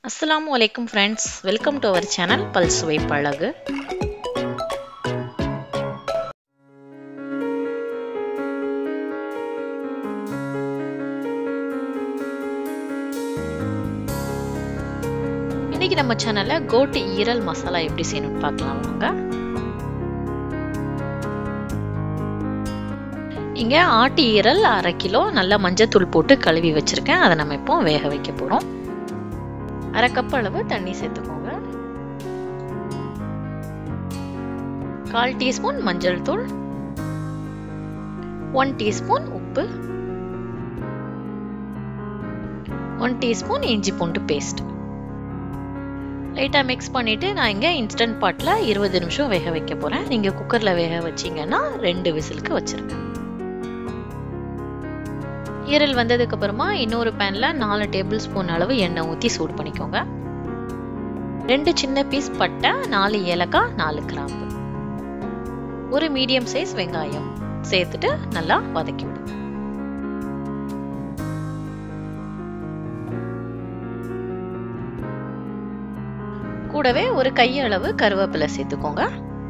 அஸ்ஸலாமு அலைக்கும் friends welcome to our channel பல் சுவை பழகு இன்னைக்கு நம்ம சேனல்ல கோட்டு ஈரல் மசாலா எப்படி செய்யணும்னு பார்க்கலாம் வாங்க இங்க ஆட்டு ஈரல் அரை கிலோ நல்லா மஞ்சத்தூள் போட்டு கழுவி வச்சிருக்கேன் அதை நம்ம இப்போ வேக வைக்க போறோம் அரை கப் அளவு தண்ணி சேர்த்துக்கோங்க கால் டீஸ்பூன் மஞ்சள் தூள் ஒன் டீஸ்பூன் உப்பு ஒன் டீஸ்பூன் இஞ்சி பூண்டு பேஸ்ட் லைட்டாக மிக்ஸ் பண்ணிவிட்டு நான் இங்கே இன்ஸ்டன்ட் பாட்டில் இருபது நிமிஷம் வேக வைக்க போகிறேன் நீங்கள் குக்கரில் வேக வச்சிங்கன்னா ரெண்டு விசிலுக்கு வச்சுருங்க ஈரல் வந்ததுக்கு அப்புறமா இன்னொரு பேனில் நாலு டேபிள் ஸ்பூன் அளவு எண்ணெய் ஊற்றி சூடு பண்ணிக்கோங்க ரெண்டு சின்ன பீஸ் பட்டை நாலு ஏலக்காய் நாலு கிராம்பு ஒரு மீடியம் சைஸ் வெங்காயம் சேர்த்துட்டு நல்லா வதக்கி விடுங்க கூடவே ஒரு கையளவு கருவேப்பிலை சேர்த்துக்கோங்க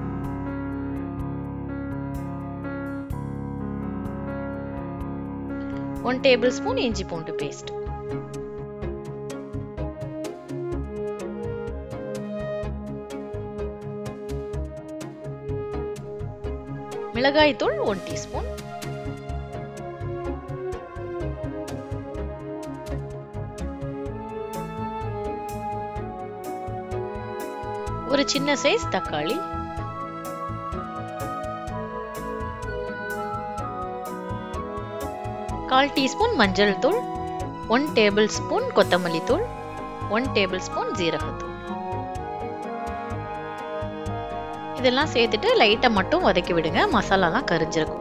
ஒன் டேபிள் ஸ்பூன் இஞ்சி பூண்டு பேஸ்ட் மிளகாய் தூள் ஒன் டீஸ்பூன் ஒரு சின்ன சைஸ் தக்காளி கால் டீஸ்பூன் மஞ்சள் தூள் ஒன் டேபிள் ஸ்பூன் கொத்தமல்லி தூள் ஒன் டேபிள் ஸ்பூன் ஜீரகத்தூள் இதெல்லாம் சேர்த்துட்டு லைட்டாக மட்டும் வதக்கி விடுங்க மசாலாலாம் கரிஞ்சிடக்கூடாது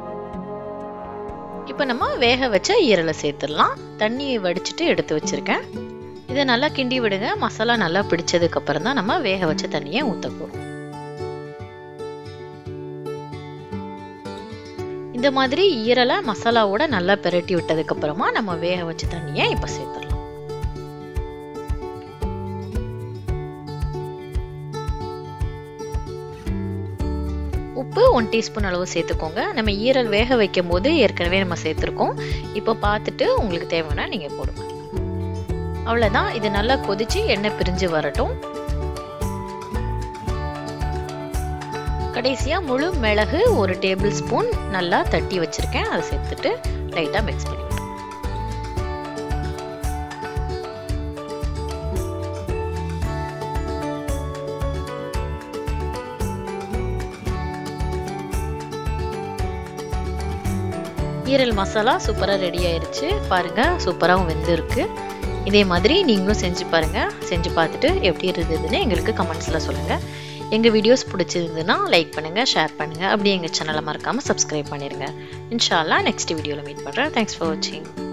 இப்போ நம்ம வேக வச்ச ஈரலை சேர்த்துடலாம் தண்ணியை வடிச்சிட்டு எடுத்து வச்சிருக்கேன் இதை நல்லா கிண்டி விடுங்க மசாலா நல்லா பிடிச்சதுக்கு அப்புறம் தான் நம்ம வேக வச்ச தண்ணியை ஊற்ற போகிறோம் இந்த மாதிரி ஈரலை மசாலாவோட நல்லா பெரட்டி விட்டதுக்கு அப்புறமா நம்ம வேக வச்ச தண்ணியை இப்போ சேர்த்துடலாம் உப்பு ஒன் டீஸ்பூன் அளவு சேர்த்துக்கோங்க நம்ம ஈரல் வேக வைக்கும் போது ஏற்கனவே நம்ம சேர்த்துருக்கோம் இப்போ பார்த்துட்டு உங்களுக்கு தேவைன்னா நீங்கள் போடுங்க அவ்வளோதான் இது நல்லா கொதிச்சு எண்ணெய் பிரிஞ்சு வரட்டும் கடைசியாக முழு மிளகு ஒரு டேபிள் ஸ்பூன் நல்லா தட்டி வச்சுருக்கேன் அதை சேர்த்துட்டு லைட்டாக மிக்ஸ் பண்ணி ஈரல் மசாலா சூப்பராக ரெடி ஆயிருச்சு பாருங்கள் சூப்பராகவும் வெந்திருக்கு இதே மாதிரி நீங்களும் செஞ்சு பாருங்கள் செஞ்சு பார்த்துட்டு எப்படி இருந்ததுன்னு எங்களுக்கு கமெண்ட்ஸில் சொல்லுங்கள் எங்கள் வீடியோஸ் பிடிச்சிருந்ததுன்னா லைக் பண்ணுங்கள் ஷேர் பண்ணுங்கள் அப்படியே எங்கள் சேனலை மறக்காமல் சப்ஸ்கிரைப் பண்ணிடுங்க இன்ஷால்லா நெக்ஸ்ட் வீடியோவில் மீட் பண்ணுறேன் தேங்க்ஸ் ஃபார் வாட்சிங்